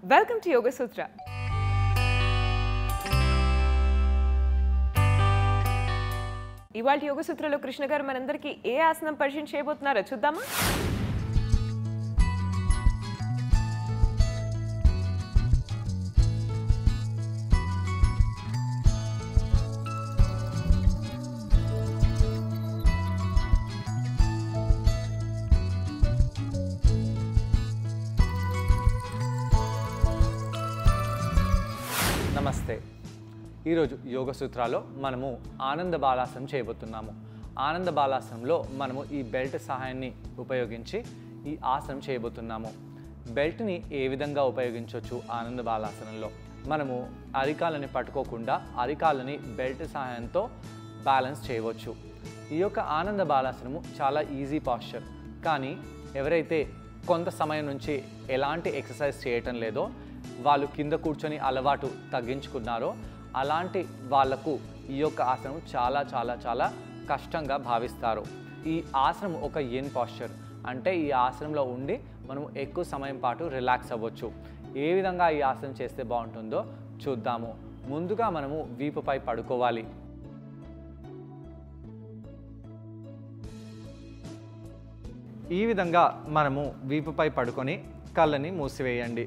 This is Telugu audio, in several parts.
వెల్కమ్ టు యోగ సూత్ర ఇవాళ యోగ సూత్రలో కృష్ణ గారు మనందరికీ ఏ ఆసనం పరిచయం చేయబోతున్నారో చూద్దామా నమస్తే ఈరోజు యోగ సూత్రాలో మనము ఆనంద బాలాసనం చేయబోతున్నాము ఆనంద బాలాసనంలో మనము ఈ బెల్ట్ సహాయాన్ని ఉపయోగించి ఈ ఆసనం చేయబోతున్నాము బెల్ట్ని ఏ విధంగా ఉపయోగించవచ్చు ఆనంద బాలాసనంలో మనము అరికాలని పట్టుకోకుండా అరికాలని బెల్ట్ సహాయంతో బ్యాలెన్స్ చేయవచ్చు ఈ యొక్క ఆనంద బాలాసనము చాలా ఈజీ పాస్చర్ కానీ ఎవరైతే కొంత సమయం నుంచి ఎలాంటి ఎక్సర్సైజ్ చేయటం లేదో వాళ్ళు కింద కూర్చొని అలవాటు తగ్గించుకున్నారో అలాంటి వాళ్లకు ఈ యొక్క ఆసనం చాలా చాలా చాలా కష్టంగా భావిస్తారు ఈ ఆసనం ఒక ఎన్ పాస్చర్ అంటే ఈ ఆసనంలో ఉండి మనం ఎక్కువ సమయం పాటు రిలాక్స్ అవ్వచ్చు ఏ విధంగా ఈ ఆసనం చేస్తే బాగుంటుందో చూద్దాము ముందుగా మనము వీపుపై పడుకోవాలి ఈ విధంగా మనము వీపుపై పడుకొని కళ్ళని మూసివేయండి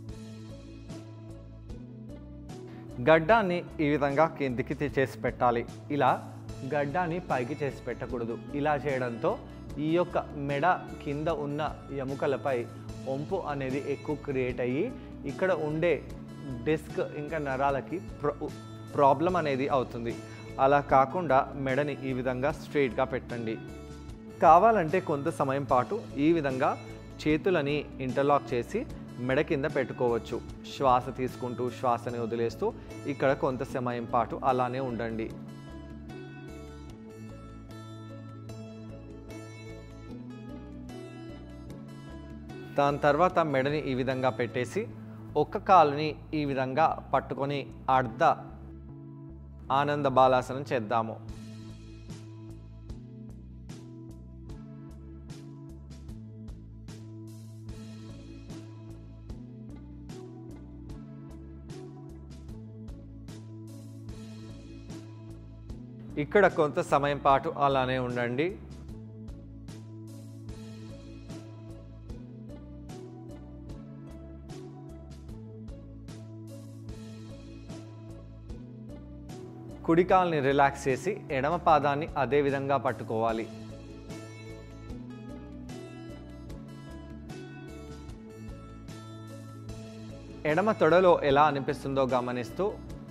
గడ్డాన్ని ఈ విధంగా కిందికి తీ- చేసి పెట్టాలి ఇలా గడ్డాన్ని పైకి చేసి పెట్టకూడదు ఇలా చేయడంతో ఈ యొక్క మెడ కింద ఉన్న ఎముకలపై వంపు అనేది ఎక్కువ క్రియేట్ అయ్యి ఇక్కడ ఉండే డిస్క్ ఇంకా నరాలకి ప్ర ప్రాబ్లం అనేది అవుతుంది అలా కాకుండా మెడని ఈ విధంగా స్ట్రైట్గా పెట్టండి కావాలంటే కొంత సమయం పాటు ఈ విధంగా చేతులని ఇంటర్లాక్ చేసి మెడ కింద పెట్టుకోవచ్చు శ్వాస తీసుకుంటూ శ్వాసని వదిలేస్తూ ఇక్కడ కొంత సమయం పాటు అలానే ఉండండి దాని తర్వాత మెడని ఈ విధంగా పెట్టేసి ఒక్క కాలుని ఈ విధంగా పట్టుకొని అర్ధ ఆనంద బాలాసనం చేద్దాము ఇక్కడ కొంత సమయం పాటు అలానే ఉండండి కుడి కాల్ని రిలాక్స్ చేసి ఎడమ పాదాన్ని అదే విధంగా పట్టుకోవాలి ఎడమ తొడలో ఎలా అనిపిస్తుందో గమనిస్తూ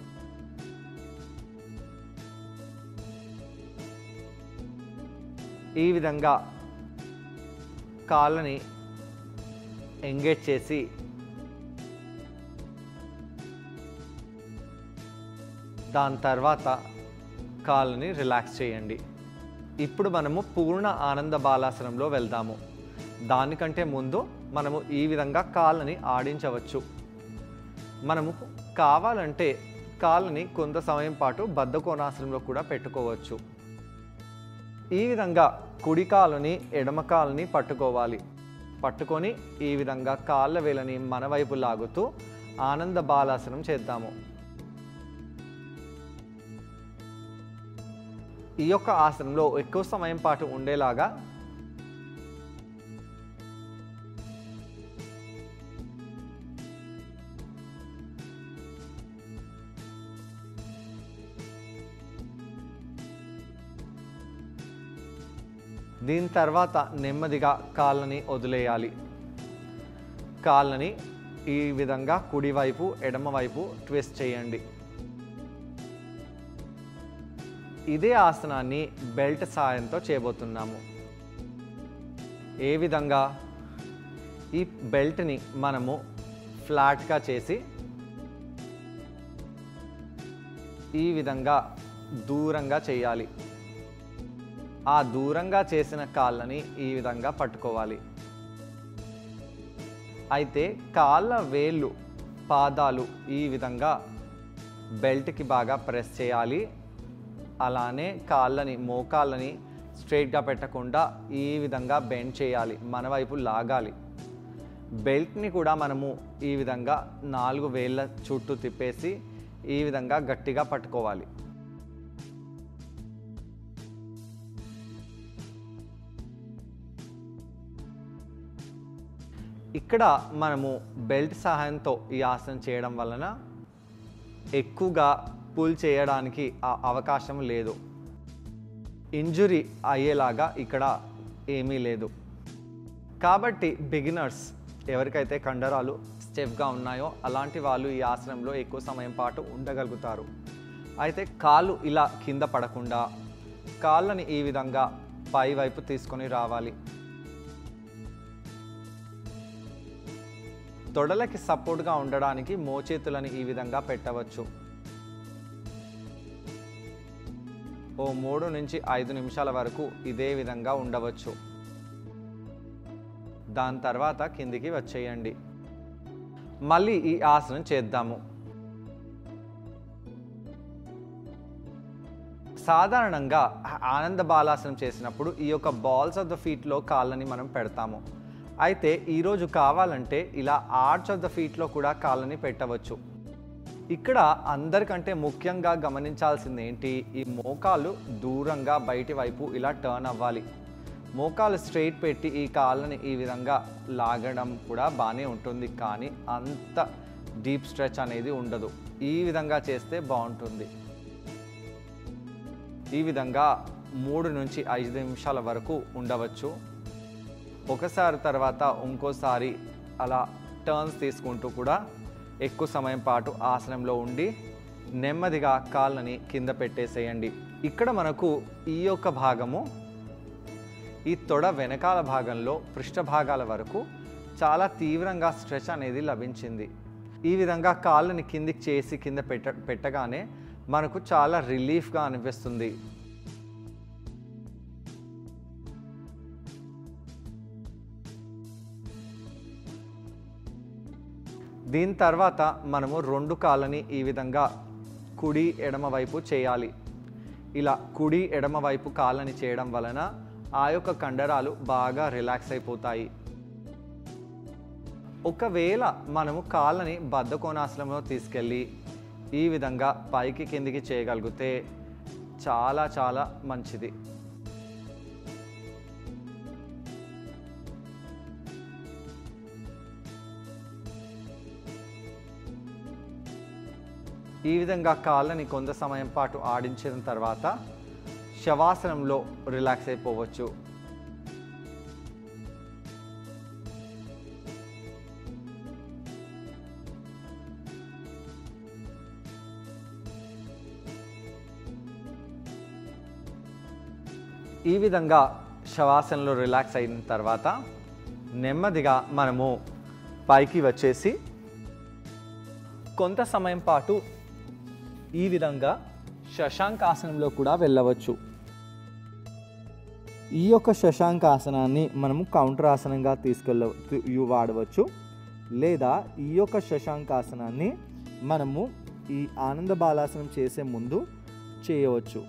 ఈ విధంగా కాళ్ళని ఎంగేజ్ చేసి దాని తర్వాత కాళ్ళని రిలాక్స్ చేయండి ఇప్పుడు మనము పూర్ణ ఆనంద బాలాసనంలో వెళ్దాము దానికంటే ముందు మనము ఈ విధంగా కాళ్ళని ఆడించవచ్చు మనము కావాలంటే కాళ్ళని కొంత సమయం పాటు బద్ధకోణాసనంలో కూడా పెట్టుకోవచ్చు ఈ విధంగా కుడి కాలుని ఎడమ కాలుని పట్టుకోవాలి పట్టుకొని ఈ విధంగా కాళ్ళ వేలని మన వైపు లాగుతూ ఆనంద బాలాసనం చేద్దాము ఈ యొక్క ఆసనంలో ఎక్కువ సమయం పాటు ఉండేలాగా దీని తర్వాత నెమ్మదిగా కాళ్ళని వదిలేయాలి కాళ్ళని ఈ విధంగా కుడివైపు ఎడమవైపు ట్విస్ట్ చేయండి ఇదే ఆసనాన్ని బెల్ట్ సాయంతో చేయబోతున్నాము ఏ విధంగా ఈ బెల్ట్ని మనము ఫ్లాట్గా చేసి ఈ విధంగా దూరంగా చేయాలి ఆ దూరంగా చేసిన కాళ్ళని ఈ విధంగా పట్టుకోవాలి అయితే కాళ్ళ వేళ్ళు పాదాలు ఈ విధంగా బెల్ట్కి బాగా ప్రెస్ చేయాలి అలానే కాళ్ళని మోకాళ్ళని స్ట్రైట్గా పెట్టకుండా ఈ విధంగా బెండ్ చేయాలి మన వైపు లాగాలి బెల్ట్ని కూడా మనము ఈ విధంగా నాలుగు వేళ్ళ చుట్టూ తిప్పేసి ఈ విధంగా గట్టిగా పట్టుకోవాలి ఇక్కడ మనము బెల్ట్ సహాయంతో ఈ ఆసనం చేయడం వలన ఎక్కువగా పుల్ చేయడానికి ఆ అవకాశం లేదు ఇంజురీ అయ్యేలాగా ఇక్కడ ఏమీ లేదు కాబట్టి బిగినర్స్ ఎవరికైతే కండరాలు స్టెఫ్గా ఉన్నాయో అలాంటి వాళ్ళు ఈ ఆసనంలో ఎక్కువ సమయం పాటు ఉండగలుగుతారు అయితే కాళ్ళు ఇలా కింద పడకుండా కాళ్ళని ఈ విధంగా పై వైపు తీసుకొని రావాలి తొడలకి సపోర్ట్గా ఉండడానికి మోచేతులని ఈ విధంగా పెట్టవచ్చు ఓ మూడు నుంచి ఐదు నిమిషాల వరకు ఇదే విధంగా ఉండవచ్చు దాని తర్వాత కిందికి వచ్చేయండి మళ్ళీ ఈ ఆసనం చేద్దాము సాధారణంగా ఆనంద బాలాసనం చేసినప్పుడు ఈ యొక్క బాల్స్ ఆఫ్ ద ఫీట్లో కాళ్ళని మనం పెడతాము అయితే ఈరోజు కావాలంటే ఇలా ఆర్చ్ ఆఫ్ ద ఫీట్లో కూడా కాళ్ళని పెట్టవచ్చు ఇక్కడ అందరికంటే ముఖ్యంగా గమనించాల్సింది ఏంటి ఈ మోకాలు దూరంగా బయటి వైపు ఇలా టర్న్ అవ్వాలి మోకాలు స్ట్రైట్ పెట్టి ఈ కాళ్ళని ఈ విధంగా లాగడం కూడా బాగానే ఉంటుంది కానీ అంత డీప్ స్ట్రెచ్ అనేది ఉండదు ఈ విధంగా చేస్తే బాగుంటుంది ఈ విధంగా మూడు నుంచి ఐదు నిమిషాల వరకు ఉండవచ్చు ఒకసారి తర్వాత ఇంకోసారి అలా టర్న్స్ తీసుకుంటూ కూడా ఎక్కువ సమయం పాటు ఆసనంలో ఉండి నెమ్మదిగా కాళ్ళని కింద పెట్టేసేయండి ఇక్కడ మనకు ఈ యొక్క భాగము ఈ తొడ వెనకాల భాగంలో పృష్ఠ భాగాల వరకు చాలా తీవ్రంగా స్ట్రెచ్ అనేది లభించింది ఈ విధంగా కాళ్ళని కిందికి చేసి కింద పెట్ట పెట్టగానే మనకు చాలా రిలీఫ్గా అనిపిస్తుంది దీని తర్వాత మనము రెండు కాళ్ళని ఈ విధంగా కుడి ఎడమ వైపు చేయాలి ఇలా కుడి ఎడమ వైపు కాళ్ళని చేయడం వలన ఆ యొక్క కండరాలు బాగా రిలాక్స్ అయిపోతాయి ఒకవేళ మనము కాళ్ళని బద్ధకోణాసనంలో తీసుకెళ్ళి ఈ విధంగా పైకి కిందికి చేయగలిగితే చాలా చాలా మంచిది ఈ విధంగా కాళ్ళని కొంత సమయం పాటు ఆడించిన తర్వాత శవాసనంలో రిలాక్స్ అయిపోవచ్చు ఈ విధంగా శవాసనంలో రిలాక్స్ అయిన తర్వాత నెమ్మదిగా మనము పైకి వచ్చేసి కొంత సమయం పాటు ఈ విధంగా శశాంకాసనంలో కూడా వెళ్ళవచ్చు ఈ యొక్క శశాంకాసనాన్ని మనము కౌంటర్ ఆసనంగా తీసుకెళ్ళ తు- యు- వాడవచ్చు లేదా ఈ యొక్క శశాంకాసనాన్ని మనము ఈ ఆనంద బాలాసనం చేసే ముందు చేయవచ్చు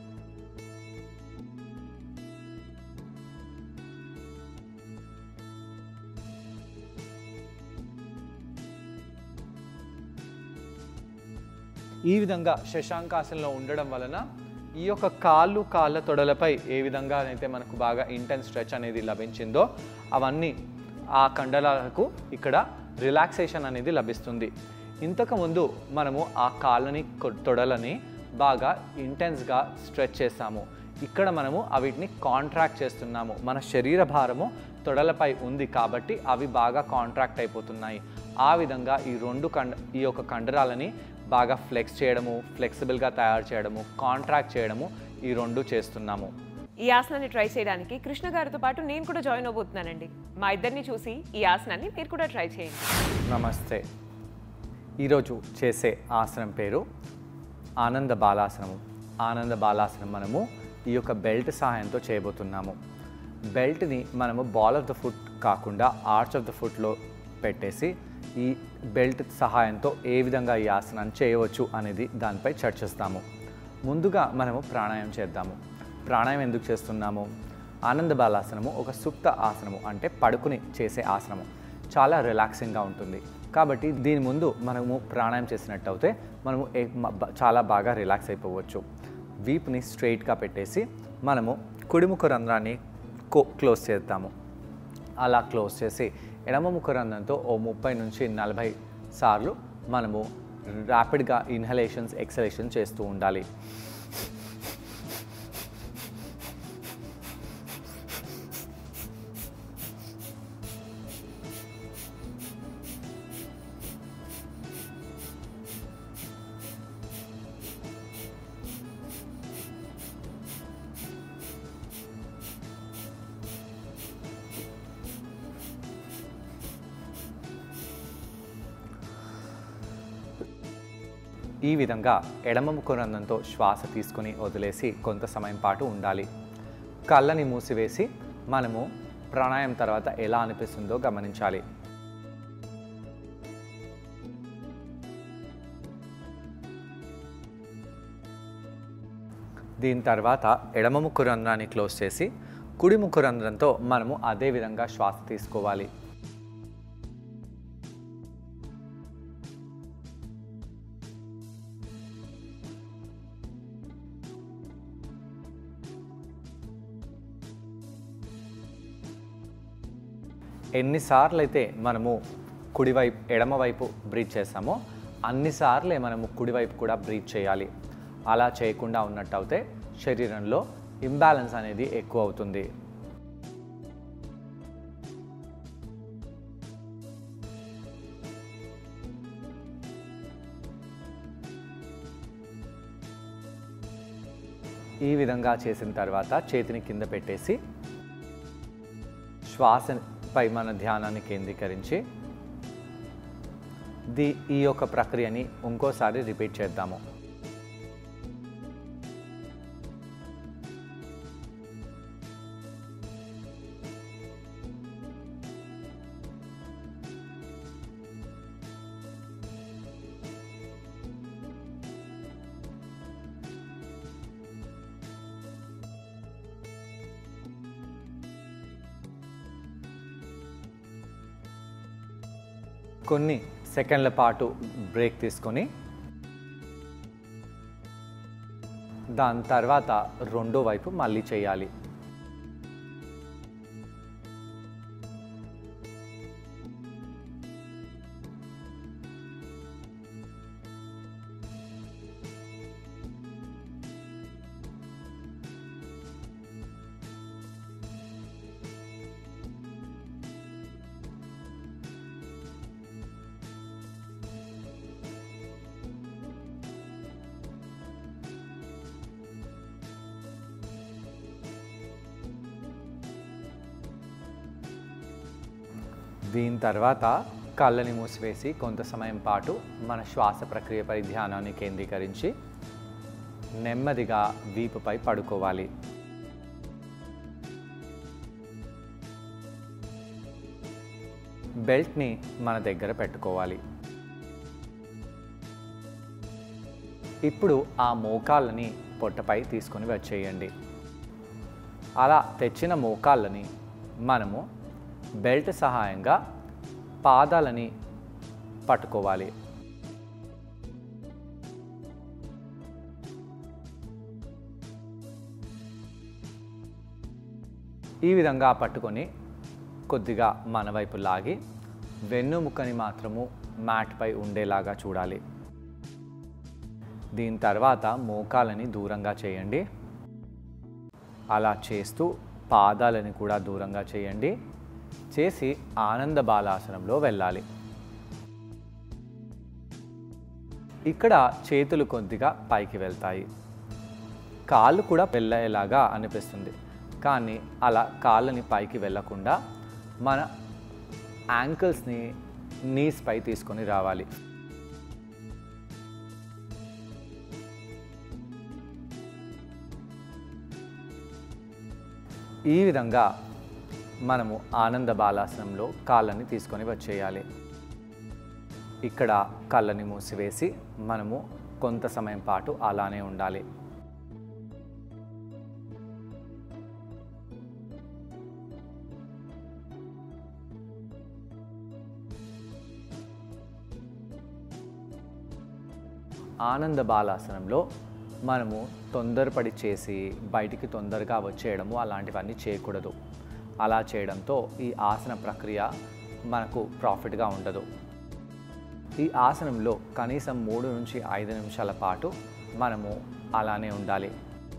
ఈ విధంగా శశాంకాసనంలో ఉండడం వలన ఈ యొక్క కాళ్ళు కాళ్ళ తొడలపై ఏ విధంగా అయితే మనకు బాగా ఇంటెన్స్ స్ట్రెచ్ అనేది లభించిందో అవన్నీ ఆ కండరాలకు ఇక్కడ రిలాక్సేషన్ అనేది లభిస్తుంది ఇంతకుముందు మనము ఆ కాళ్ళని కొ- తొడలని బాగా ఇంటెన్స్గా స్ట్రెచ్ చేస్తాము ఇక్కడ మనము అవిటిని కాంట్రాక్ట్ చేస్తున్నాము మన శరీర భారము తొడలపై ఉంది కాబట్టి అవి బాగా కాంట్రాక్ట్ అయిపోతున్నాయి ఆ విధంగా ఈ రెండు కండ ఈ యొక్క కండరాలని బాగా ఫ్లెక్స్ చేయడము ఫ్లెక్సిబుల్గా తయారు చేయడము కాంట్రాక్ట్ చేయడము ఈ రెండు చేస్తున్నాము ఈ ఆసనాన్ని ట్రై చేయడానికి కృష్ణ గారితో పాటు నేను కూడా జాయిన్ అవబోతున్నానండి మా ఇద్దరిని చూసి ఈ ఆసనాన్ని మీరు కూడా ట్రై చేయండి నమస్తే ఈరోజు చేసే ఆసనం పేరు ఆనంద బాలాసనము ఆనంద బాలాసనం మనము ఈ యొక్క బెల్ట్ సహాయంతో చేయబోతున్నాము బెల్ట్ని మనము బాల్ ఆఫ్ ద ఫుట్ కాకుండా ఆర్చ్ ఆఫ్ ద ఫుట్లో పెట్టేసి ఈ బెల్ట్ సహాయంతో ఏ విధంగా ఈ ఆసనాన్ని చేయవచ్చు అనేది దానిపై చర్చిస్తాము ముందుగా మనము ప్రాణాయామం చేద్దాము ప్రాణాయామం ఎందుకు చేస్తున్నాము ఆనంద బాలాసనము ఒక సుప్త ఆసనము అంటే పడుకుని చేసే ఆసనము చాలా రిలాక్సింగ్గా ఉంటుంది కాబట్టి దీని ముందు మనము ప్రాణాయామం చేసినట్టు అయితే మనము ఏ- మ- బ- చాలా బాగా రిలాక్స్ అయిపోవచ్చు వీప్ని స్ట్రైట్గా పెట్టేసి మనము కుడిముఖ రంధ్రాన్ని కో క్లోజ్ చేద్దాము అలా క్లోజ్ చేసి ఎడమ ముఖ రంధ్రంతో ఓ ముప్పై నుంచి నలభై సార్లు మనము ర్యాపిడ్గా ఇన్హలేషన్స్ ఎక్సలేషన్ చేస్తూ ఉండాలి ఈ విధంగా ఎడమ ముఖ రంధ్రంతో శ్వాస తీసుకొని వదిలేసి కొంత సమయం పాటు ఉండాలి కళ్ళని మూసివేసి మనము ప్రాణాయామం తర్వాత ఎలా అనిపిస్తుందో గమనించాలి దీని తర్వాత ఎడమ ముక్కు రంధ్రాన్ని క్లోజ్ చేసి కుడి ముక్కు రంధ్రంతో మనము అదే విధంగా శ్వాస తీసుకోవాలి ఎన్నిసార్లు అయితే మనము కుడివైపు ఎడమవైపు బ్రీత్ చేస్తామో అన్నిసార్లే మనము కుడివైపు కూడా బ్రీత్ చేయాలి అలా చేయకుండా ఉన్నట్టు అయితే శరీరంలో ఇంబ్యాలెన్స్ అనేది ఎక్కువ అవుతుంది ఈ విధంగా చేసిన తర్వాత చేతిని కింద పెట్టేసి శ్వాసపై మన ధ్యానాన్ని కేంద్రీకరించి ది ఈ యొక్క ప్రక్రియని ఇంకోసారి రిపీట్ చేద్దాము కొన్ని సెకండ్ల పాటు బ్రేక్ తీసుకొని దాని తర్వాత రెండో వైపు మళ్ళీ చేయాలి దీని తర్వాత కళ్ళని మూసివేసి కొంత సమయం పాటు మన శ్వాస ప్రక్రియపై ధ్యానాన్ని కేంద్రీకరించి నెమ్మదిగా వీపుపై పడుకోవాలి బెల్ట్ని మన దగ్గర పెట్టుకోవాలి ఇప్పుడు ఆ మోకాళ్ళని పొట్టపై తీసుకొని వచ్చేయండి అలా తెచ్చిన మోకాళ్ళని మనము బెల్ట్ సహాయంగా పాదాలని పట్టుకోవాలి ఈ విధంగా పట్టుకొని కొద్దిగా మన వైపు లాగి వెన్నుముక్కని మాత్రము మ్యాట్పై ఉండేలాగా చూడాలి దీని తర్వాత మోకాలని దూరంగా చేయండి అలా చేస్తూ పాదాలని కూడా దూరంగా చేయండి చేసి ఆనంద బాలాసనంలో వెళ్ళాలి ఇక్కడ చేతులు కొద్దిగా పైకి వెళ్తాయి కాళ్ళు కూడా వెళ్ళేలాగా అనిపిస్తుంది కానీ అలా కాళ్ళని పైకి వెళ్ళకుండా మన యాంకిల్స్ని నీస్ పై తీసుకొని రావాలి ఈ విధంగా మనము ఆనంద బాలాసనంలో కాళ్ళని తీసుకొని వచ్చేయాలి ఇక్కడ కళ్ళని మూసివేసి మనము కొంత సమయం పాటు అలానే ఉండాలి ఆనంద బాలాసనంలో మనము తొందరపడి చేసి బయటికి తొందరగా వచ్చేయడము అలాంటివన్నీ చేయకూడదు అలా చేయడంతో ఈ ఆసన ప్రక్రియ మనకు ప్రాఫిట్గా ఉండదు ఈ ఆసనంలో కనీసం మూడు నుంచి ఐదు నిమిషాల పాటు మనము అలానే ఉండాలి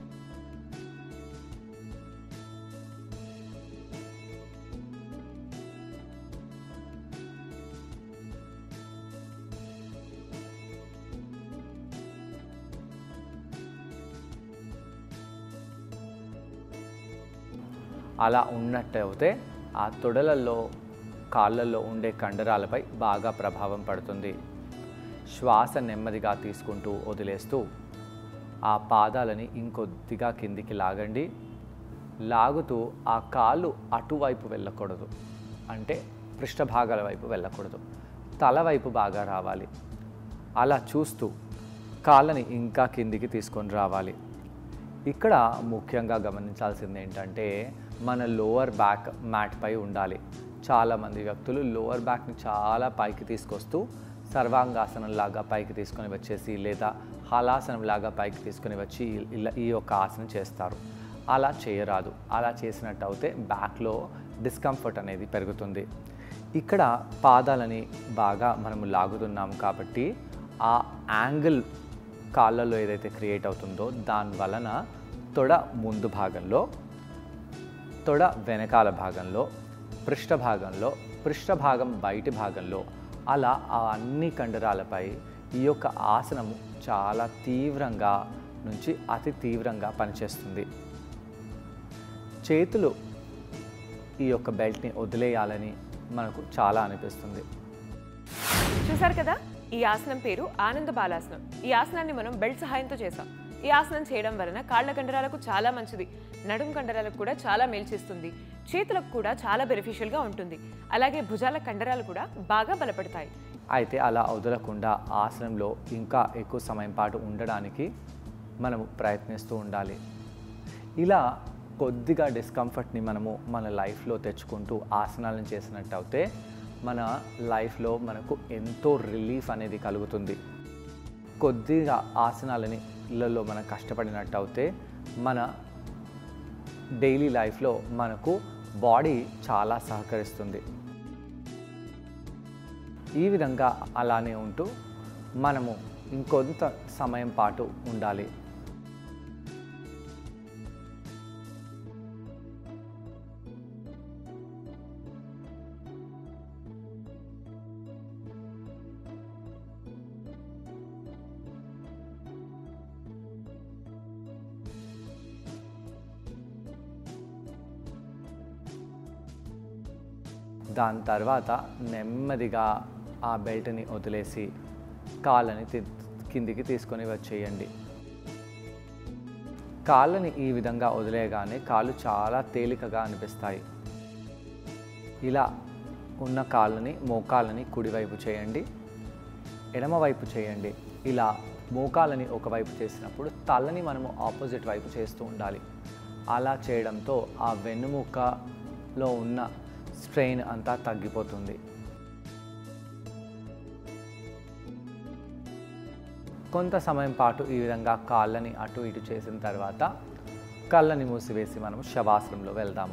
అలా ఉన్నట్టయితే ఆ తొడలలో కాళ్ళల్లో ఉండే కండరాలపై బాగా ప్రభావం పడుతుంది శ్వాస నెమ్మదిగా తీసుకుంటూ వదిలేస్తూ ఆ పాదాలని ఇంకొద్దిగా కిందికి లాగండి లాగుతూ ఆ కాళ్ళు అటువైపు వెళ్ళకూడదు అంటే పృష్ఠభాగాల వైపు వెళ్ళకూడదు తల వైపు బాగా రావాలి అలా చూస్తూ కాళ్ళని ఇంకా కిందికి తీసుకొని రావాలి ఇక్కడ ముఖ్యంగా గమనించాల్సింది ఏంటంటే మన లోవర్ బ్యాక్ మ్యాట్ పై ఉండాలి చాలామంది వ్యక్తులు లోవర్ బ్యాక్ని చాలా పైకి తీసుకొస్తూ సర్వాంగాసనం లాగా పైకి తీసుకొని వచ్చేసి లేదా హలాసనం లాగా పైకి తీసుకొని వచ్చి ఇలా ఈ యొక్క ఆసనం చేస్తారు అలా చేయరాదు అలా చేసినట్టు అయితే బ్యాక్లో డిస్కంఫర్ట్ అనేది పెరుగుతుంది ఇక్కడ పాదాలని బాగా మనము లాగుతున్నాము కాబట్టి ఆ యాంగిల్ కాళ్ళలో ఏదైతే క్రియేట్ అవుతుందో దాని వలన తొడ ముందు భాగంలో తొడ వెనకాల భాగంలో పృష్ఠ భాగంలో పృష్ఠ భాగం బయటి భాగంలో అలా ఆ అన్ని కండరాలపై ఈ యొక్క ఆసనము చాలా తీవ్రంగా నుంచి అతి తీవ్రంగా పనిచేస్తుంది చేతులు ఈ యొక్క బెల్ట్ని వదిలేయాలని మనకు చాలా అనిపిస్తుంది చూసారు కదా ఈ ఆసనం పేరు ఆనంద బాలాసనం ఈ ఆసనాన్ని మనం బెల్ట్ సహాయంతో చేసాం ఈ ఆసనం చేయడం వలన కాళ్ళ కండరాలకు చాలా మంచిది నడుం కండరాలకు కూడా చాలా మేల్చేస్తుంది చేతులకు కూడా చాలా బెనిఫిషియల్గా ఉంటుంది అలాగే భుజాల కండరాలు కూడా బాగా బలపడతాయి అయితే అలా వదలకుండా ఆసనంలో ఇంకా ఎక్కువ సమయం పాటు ఉండడానికి మనము ప్రయత్నిస్తూ ఉండాలి ఇలా కొద్దిగా డిస్కంఫర్ట్ని మనము మన లైఫ్లో తెచ్చుకుంటూ ఆసనాలను చేసినట్టు అయితే మన లైఫ్లో మనకు ఎంతో రిలీఫ్ అనేది కలుగుతుంది కొద్దిగా ఆసనాలని ఇళ్ళల్లో మనం కష్టపడినట్టు అయితే మన డైలీ లైఫ్లో మనకు బాడీ చాలా సహకరిస్తుంది ఈ విధంగా అలానే ఉంటూ మనము ఇంకొంత సమయం పాటు ఉండాలి దాని తర్వాత నెమ్మదిగా ఆ బెల్ట్ని వదిలేసి కాళ్ళని తి- కిందికి తీసుకొని వచ్చేయండి కాళ్ళని ఈ విధంగా వదిలేయగానే కాళ్ళు చాలా తేలికగా అనిపిస్తాయి ఇలా ఉన్న కాళ్ళని మోకాళ్ళని కుడివైపు చేయండి ఎడమవైపు చేయండి ఇలా మోకాలని ఒకవైపు చేసినప్పుడు తలని మనము ఆపోజిట్ వైపు చేస్తూ ఉండాలి అలా చేయడంతో ఆ వెన్నుముకలో ఉన్న స్ట్రెయిన్ అంతా తగ్గిపోతుంది కొంత సమయం పాటు ఈ విధంగా కాళ్ళని అటు ఇటు చేసిన తర్వాత కళ్ళని మూసివేసి మనము శవాసనంలో వెళ్దాము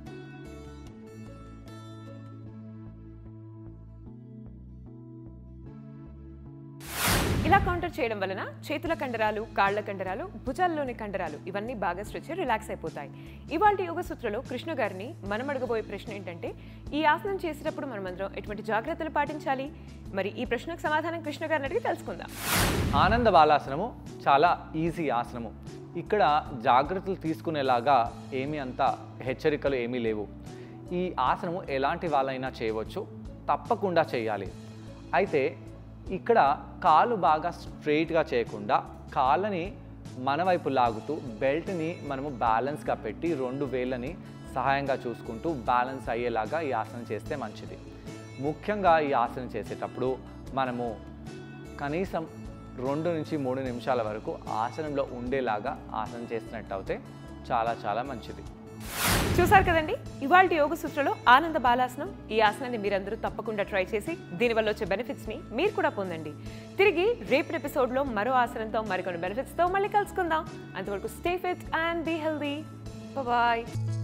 ఇలా కౌంటర్ చేయడం వలన చేతుల కండరాలు కాళ్ళ కండరాలు భుజాల్లోని కండరాలు ఇవన్నీ బాగా స్ట్రెచ్ రిలాక్స్ అయిపోతాయి ఇవాళ యోగ సూత్రలో కృష్ణ గారిని మనం అడగబోయే ప్రశ్న ఏంటంటే ఈ ఆసనం చేసేటప్పుడు మనమందరం ఎటువంటి జాగ్రత్తలు పాటించాలి మరి ఈ ప్రశ్నకు సమాధానం కృష్ణ గారిని అడిగి తెలుసుకుందాం ఆనంద బాలాసనము చాలా ఈజీ ఆసనము ఇక్కడ జాగ్రత్తలు తీసుకునేలాగా ఏమీ అంత హెచ్చరికలు ఏమీ లేవు ఈ ఆసనము ఎలాంటి వాళ్ళైనా చేయవచ్చు తప్పకుండా చేయాలి అయితే ఇక్కడ కాలు బాగా స్ట్రెయిట్గా చేయకుండా కాళ్ళని మన వైపు లాగుతూ బెల్ట్ని మనము బ్యాలెన్స్గా పెట్టి రెండు వేళ్ళని సహాయంగా చూసుకుంటూ బ్యాలెన్స్ అయ్యేలాగా ఈ ఆసనం చేస్తే మంచిది ముఖ్యంగా ఈ ఆసనం చేసేటప్పుడు మనము కనీసం రెండు నుంచి మూడు నిమిషాల వరకు ఆసనంలో ఉండేలాగా ఆసనం చేసినట్టు అయితే చాలా చాలా మంచిది చూసారు కదండి ఇవాళ యోగ సూత్రలో ఆనంద బాలాసనం ఈ ఆసనాన్ని మీరందరూ తప్పకుండా ట్రై చేసి దీనివల్ల వచ్చే బెనిఫిట్స్ని మీరు కూడా పొందండి తిరిగి రేపటి ఎపిసోడ్లో మరో ఆసనంతో మరికొన్ని బెనిఫిట్స్తో మళ్ళీ కలుసుకుందాం అంతవరకు stay fit and be healthy bye